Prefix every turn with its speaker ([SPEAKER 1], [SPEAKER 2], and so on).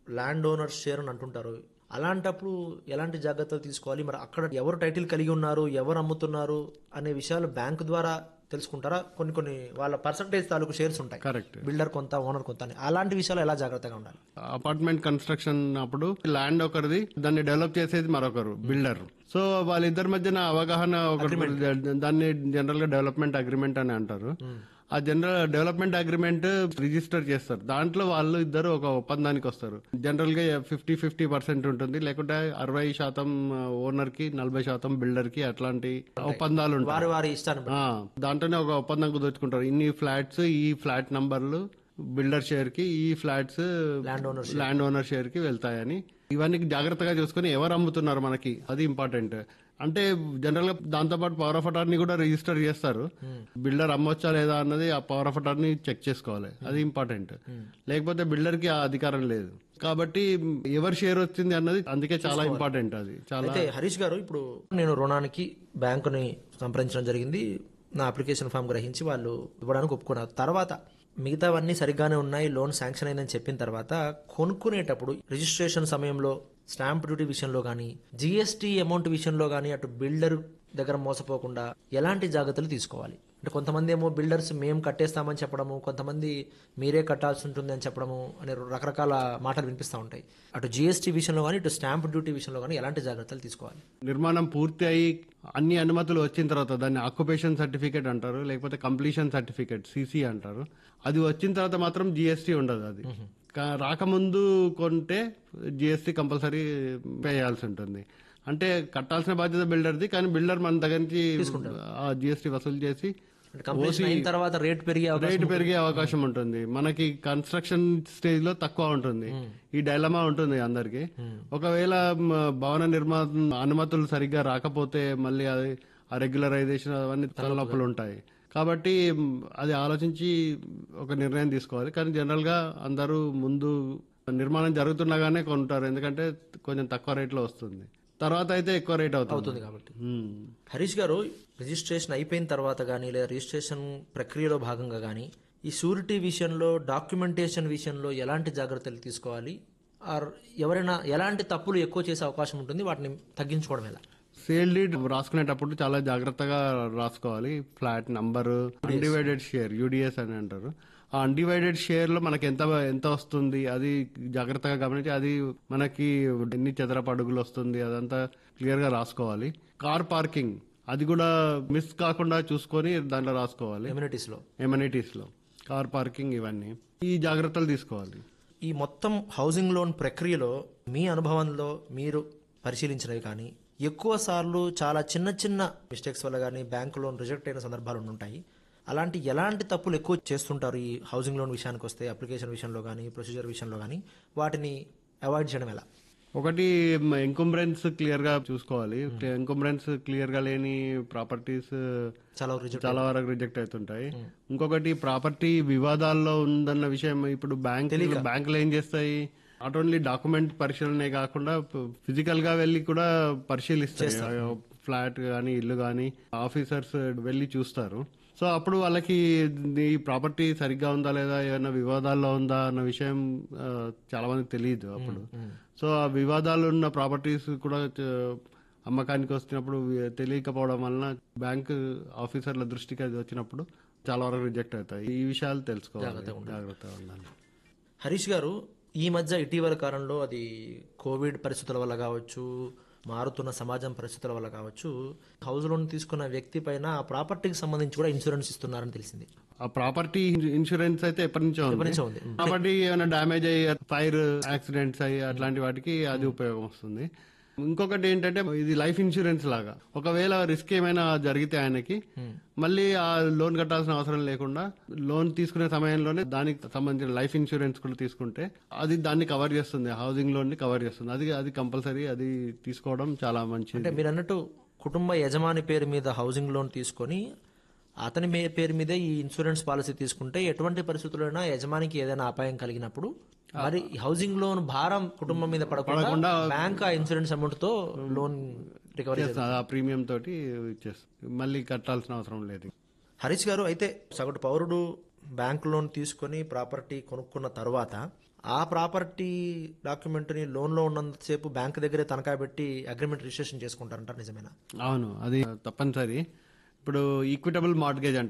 [SPEAKER 1] Land owner share అని అంటుంటారు అలాంటప్పుడు ఎలాంటి జాగ్రత్తలు తీసుకోవాలి మరి అక్కడ ఎవరు టైటిల్ కలిగి ఉన్నారు ఎవరు అమ్ముతున్నారు అనే విషయాలు బ్యాంక్ ద్వారా తెలుసుకుంటారా కొన్ని కొన్ని వాళ్ళ పర్సంటేజ్ తాలూకు షేర్స్ ఉంటాయి
[SPEAKER 2] కరెక్ట్
[SPEAKER 1] బిల్డర్ కొంత ఓనర్ కొంత అని అలాంటి విషయాలు ఎలా జాగ్రత్తగా ఉండాలి
[SPEAKER 2] అపార్ట్మెంట్ కన్స్ట్రక్షన్ అప్పుడు ల్యాండ్ ఒకరిది దాన్ని డెవలప్ చేసేది మరొకరు బిల్డర్ సో వాళ్ళిద్దరి మధ్యన అవగాహన ఒకటి దాన్ని జనరల్ గా డెవలప్మెంట్ అగ్రిమెంట్ అని అంటారు ఆ జనరల్ డెవలప్మెంట్ అగ్రిమెంట్ రిజిస్టర్ చేస్తారు దాంట్లో వాళ్ళు ఇద్దరు ఒక ఒప్పందానికి వస్తారు జనరల్ గా ఫిఫ్టీ ఫిఫ్టీ పర్సెంట్ ఉంటుంది లేకుంటే అరవై శాతం ఓనర్ కి నలభై శాతం బిల్డర్ కి అట్లాంటి ఒప్పందాలు ఉంటాయి
[SPEAKER 1] వారి వారి ఇష్టాన్ని బట్టి.
[SPEAKER 2] ఆ, దాంట్లోనే ఒక ఒప్పందం కుదుర్చుకుంటారు ఇన్ని ఫ్లాట్స్ ఈ ఫ్లాట్ నంబర్లు బిల్డర్ షేర్ కి ఈ flats
[SPEAKER 1] land owner
[SPEAKER 2] land owner share కి వెళ్తాయని ఇవన్నీ జాగ్రత్తగా చూసుకుని ఎవరు అమ్ముతున్నారు మనకి అది ఇంపార్టెంట్ అంటే జనరల్ గా దాంతో పాటు పవర్ ఆఫ్ అటార్నీ కూడా రిజిస్టర్ చేస్తారు బిల్డర్ అమ్మొచ్చా లేదా అన్నది ఆ పవర్ ఆఫ్ అటార్నీ చెక్ చేసుకోవాలి అది ఇంపార్టెంట్ లేకపోతే బిల్డర్ కి ఆ అధికారం లేదు కాబట్టి ఎవరి షేర్ వచ్చింది అన్నది అందుకే చాలా ఇంపార్టెంట్ అది చాలా
[SPEAKER 1] అయితే హరీష్ గారు ఇప్పుడు నేను రుణానికి బ్యాంకుని సంప్రదించడం జరిగింది నా అప్లికేషన్ ఫామ్ గ్రహించి వాళ్ళు ఇవ్వడానికి ఒప్పుకున్నారు తర్వాత మిగతావన్నీ సరిగ్గానే ఉన్నాయి లోన్ శాంక్షన్ అయిందని చెప్పిన తర్వాత కొనుక్కునేటప్పుడు రిజిస్ట్రేషన్ సమయంలో స్టాంప్ డ్యూటీ విషయంలో కానీ జిఎస్టీ అమౌంట్ విషయంలో కానీ అటు బిల్డర్ దగ్గర మోసపోకుండా ఎలాంటి జాగ్రత్తలు తీసుకోవాలి అంటే కొంతమంది ఏమో బిల్డర్స్ మేము కట్టేస్తామని చెప్పడము కొంతమంది మీరే కట్టాల్సి ఉంటుంది అని చెప్పడము అనే రకరకాల మాటలు వినిపిస్తూ ఉంటాయి అటు జిఎస్టీ విషయంలో కానీ ఇటు స్టాంప్ డ్యూటీ విషయంలో కానీ ఎలాంటి జాగ్రత్తలు తీసుకోవాలి
[SPEAKER 2] నిర్మాణం పూర్తి అయి అన్ని అనుమతులు వచ్చిన తర్వాత దాన్ని ఆక్యుపేషన్ సర్టిఫికేట్ అంటారు లేకపోతే కంప్లీషన్ సర్టిఫికేట్ సిసి అంటారు అది వచ్చిన తర్వాత మాత్రం జిఎస్టీ ఉండదు అది కా- రాకముందు కొంటే జిఎస్టీ కంపల్సరీ పే చేయాల్సి ఉంటుంది అంటే కట్టాల్సిన బాధ్యత బిల్డర్ది కానీ బిల్డర్ మన దగ్గర నుంచి ఆ జిఎస్టీ వసూలు చేసి
[SPEAKER 1] అంటే కంప్లీషన్ అయిన తర్వాత రేట్ పెరిగే అవకాశం
[SPEAKER 2] రేటు పెరిగే అవకాశం ఉంటుంది మనకి కన్స్ట్రక్షన్ స్టేజ్ లో తక్కువ ఉంటుంది ఈ డైలమా ఉంటుంది అందరికి ఒకవేళ మ, భవన నిర్మాణ అనుమతులు సరిగ్గా రాకపోతే మళ్ళీ అది ఆ రెగ్యులరైజేషన్ అవన్నీ తలనొప్పులు ఉంటాయి కాబట్టి మ్, అది ఆలోచించి ఒక నిర్ణయం తీసుకోవాలి కానీ జనరల్ గా అందరూ ముందు నిర్మాణం జరుగుతుండగానే కొంటారు ఎందుకంటే కొంచెం తక్కువ రేట్లో వస్తుంది తర్వాత అయితే ఎక్కువ రేట్ అవుతుంది
[SPEAKER 1] అవుతుంది కాబట్టి
[SPEAKER 2] మ్.
[SPEAKER 1] హరీష్ గారు రిజిస్ట్రేషన్ అయిపోయిన తర్వాత కానీ లేదా రిజిస్ట్రేషన్ ప్రక్రియలో భాగంగా కానీ ఈ షూరిటీ విషయంలో డాక్యుమెంటేషన్ విషయంలో ఎలాంటి జాగ్రత్తలు తీసుకోవాలి ఆర్ ఎవరైనా ఎలాంటి తప్పులు ఎక్కువ చేసే అవకాశం ఉంటుంది వాటిని తగ్గించుకోవడం ఎలా
[SPEAKER 2] సేల్ డీడ్ రాసుకునేటప్పుడు చాలా జాగ్రత్తగా రాసుకోవాలి flat number undivided share UDS అని అంటారు ఆ అన్డివైడెడ్ షేర్ లో మనకి ఎంత ఎంత వస్తుంది అది జాగ్రత్తగా గమనించి అది మనకి ఎన్ని చదరపు అడుగులు వస్తుంది అదంతా క్లియర్ గా రాసుకోవాలి కార్ పార్కింగ్ అది కూడా మిస్ కాకుండా చూసుకొని దాంట్లో రాసుకోవాలి
[SPEAKER 1] కమ్యూనిటీస్ లో
[SPEAKER 2] ఎమ్యూనిటీస్ లో కార్ పార్కింగ్ ఇవన్నీ ఈ జాగ్రత్తలు తీసుకోవాలి
[SPEAKER 1] ఈ మొత్తం హౌసింగ్ లోన్ ప్రక్రియలో మీ అనుభవంలో మీరు పరిశీలించినవి కానీ ఎక్కువ సార్లు చాలా చిన్న చిన్న మిస్టేక్స్ వల్ల కానీ బ్యాంకు లోన్ రిజెక్ట్ అయిన సందర్భాలు ఉంటాయి అలాంటి ఎలాంటి తప్పులు ఎక్కువ చేస్తుంటారు ఈ హౌసింగ్ లోన్ విషయానికి వస్తే అప్లికేషన్ విషయంలో కానీ ప్రొసీజర్ విషయంలో కానీ వాటిని అవాయిడ్ చేయడం ఎలా
[SPEAKER 2] ఒకటి ఎంకుంబ్రెన్స్ క్లియర్ గా చూసుకోవాలి ఎంకుంబ్రెన్స్ క్లియర్ గా లేని ప్రాపర్టీస్
[SPEAKER 1] చాలా రిజెక్ట్
[SPEAKER 2] చాలా వరకు రిజెక్ట్ అవుతుంటాయి ఇంకొకటి ప్రాపర్టీ వివాదాల్లో ఉందన్న విషయం ఇప్పుడు బ్యాంక్ బ్యాంకులు ఏం చేస్తాయి నాట్ ఓన్లీ డాక్యుమెంట్ పరిశీలనే కాకుండా ఫిజికల్ గా వెళ్ళి కూడా పరిశీలిస్తాయి ఫ్లాట్ గానీ ఇల్లు గానీ ఆఫీసర్స్ వెళ్ళి చూస్తారు సో అప్పుడు వాళ్ళకి ఈ ప్రాపర్టీ సరిగ్గా ఉందా లేదా ఏమైనా వివాదాల్లో ఉందా అన్న విషయం ఆ, చాలా మందికి తెలియదు అప్పుడు సో ఆ వివాదాలు ఉన్న ప్రాపర్టీస్ కూడా చ- అమ్మకానికి వస్తున్నప్పుడు వి- తెలియకపోవడం వలన బ్యాంక్ ఆఫీసర్ల దృష్టికి అది వచ్చినప్పుడు చాలా వరకు రిజెక్ట్ అవుతాయి ఈ విషయాలు తెలుసుకోవాలి జాగ్రత్తగా ఉండాలి
[SPEAKER 1] హరీష్ గారు ఈ మధ్య ఇటీవల కాలంలో అది కోవిడ్ పరిస్థితుల వల్ల కావచ్చు మారుతున్న సమాజం పరిస్థితుల వల్ల కావచ్చు హౌస్ లోన్ తీసుకున్న వ్యక్తి పైన ఆ ప్రాపర్టీకి సంబంధించి కూడా ఇన్సూరెన్స్ ఇస్తున్నారని తెలిసింది
[SPEAKER 2] ఆ ప్రాపర్టీ ఇన్సూరెన్స్ అయితే ఎప్పటి నుంచో ఉంది
[SPEAKER 1] నుంచో ఉంది.
[SPEAKER 2] ప్రాపర్టీ ఏమైనా డ్యామేజ్ అయ్యి ఫైర్ యాక్సిడెంట్స్ అయ్యి అట్లాంటి వాటికి అది ఉపయోగం వస్తుంది ఇంకొకటి ఏంటంటే ఇది లైఫ్ ఇన్సూరెన్స్ లాగా ఒకవేళ రిస్క్ ఏమైనా జరిగితే ఆయనకి మళ్ళీ ఆ లోన్ కట్టాల్సిన అవసరం లేకుండా లోన్ తీసుకునే సమయంలోనే దానికి సంబంధించిన లైఫ్ ఇన్సూరెన్స్ కూడా తీసుకుంటే అది దాన్ని కవర్ చేస్తుంది హౌసింగ్ లోన్ ని కవర్ చేస్తుంది అది అది కంపల్సరీ అది తీసుకోవడం చాలా మంచిది
[SPEAKER 1] అంటే మీరు అన్నట్టు కుటుంబ యజమాని పేరు మీద హౌసింగ్ లోన్ తీసుకొని అతని మే- పేరు మీదే ఈ ఇన్సూరెన్స్ పాలసీ తీసుకుంటే ఎటువంటి పరిస్థితుల్లోనైనా యజమానికి ఏదైనా అపాయం కలిగినప్పుడు మరి ఈ హౌసింగ్ లోన్ భారం కుటుంబం మీద పడకుండా బ్యాంక్ ఆ ఇన్సూరెన్స్ అమౌంట్ తో లోన్ రికవరీ
[SPEAKER 2] చేస్తుంది. ఆ ప్రీమియం తోటి ఇచ్చేస్తుంది మళ్ళీ కట్టాల్సిన అవసరం లేదు
[SPEAKER 1] హరీష్ గారు అయితే సగటు పౌరుడు బ్యాంక్ లోన్ తీసుకొని ప్రాపర్టీ కొనుక్కున్న తర్వాత ఆ ప్రాపర్టీ డాక్యుమెంట్ని లోన్లో ఉన్నంతసేపు బ్యాంక్ దగ్గరే తనఖా పెట్టి అగ్రిమెంట్ రిజిస్ట్రేషన్ చేసుకుంటారంటారు నిజమేనా
[SPEAKER 2] అవును అది తప్పనిసరి ఇప్పుడు ఈక్విటబుల్ మార్ట్గేజ్ అంటారు